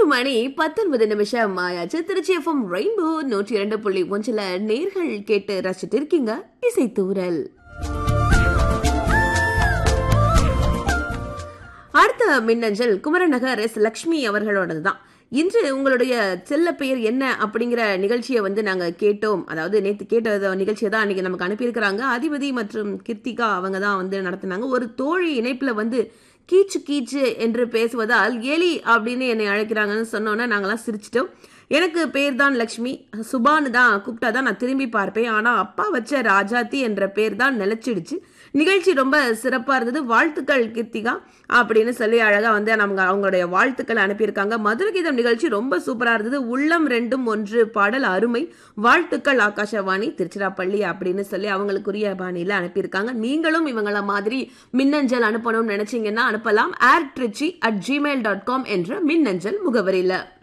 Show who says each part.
Speaker 1: மூன்று மணி பத்தொன்பது நிமிஷம் ஆயாச்சு திருச்சி எஃப்எம் ரெயின்போ நூற்றி இரண்டு புள்ளி ஒன்றில் நேர்கள் கேட்டு ரசிச்சிட்டு இருக்கீங்க இசை தூரல் அடுத்த மின்னஞ்சல் குமரன் நகர் எஸ் லக்ஷ்மி அவர்களோடது தான் இன்று உங்களுடைய செல்ல பெயர் என்ன அப்படிங்கிற நிகழ்ச்சியை வந்து நாங்கள் கேட்டோம் அதாவது நேற்று கேட்ட நிகழ்ச்சியை தான் அன்றைக்கி நமக்கு அனுப்பியிருக்கிறாங்க அதிபதி மற்றும் கிருத்திகா அவங்க தான் வந்து நடத்தினாங்க ஒரு தோழி இணைப்பில் வந்து கீச்சு கீச்சு என்று பேசுவதால் எலி அப்படின்னு என்னை அழைக்கிறாங்கன்னு சொன்னோன்னே நாங்களாம் சிரிச்சிட்டோம் எனக்கு பேர் தான் லக்ஷ்மி சுபான்னு தான் கூப்பிட்டா தான் நான் திரும்பி பார்ப்பேன் ஆனால் அப்பா வச்ச ராஜாத்தி என்ற பேர் தான் நிலச்சிடுச்சு நிகழ்ச்சி ரொம்ப சிறப்பாக இருந்தது வாழ்த்துக்கள் கீர்த்திகா அப்படின்னு சொல்லி அழகாக வந்து நமக்கு அவங்களுடைய வாழ்த்துக்கள் அனுப்பியிருக்காங்க மதுரகீதம் நிகழ்ச்சி ரொம்ப சூப்பராக இருந்தது உள்ளம் ரெண்டும் ஒன்று பாடல் அருமை வாழ்த்துக்கள் ஆகாஷவாணி திருச்சிராப்பள்ளி அப்படின்னு சொல்லி அவங்களுக்குரிய பாணியில் அனுப்பியிருக்காங்க நீங்களும் இவங்கள மாதிரி மின்னஞ்சல் அனுப்பணும்னு நினைச்சீங்கன்னா அனுப்பலாம் air Trichy at Gmail dot com என்ற மின்னஞ்சல் முகவரியில்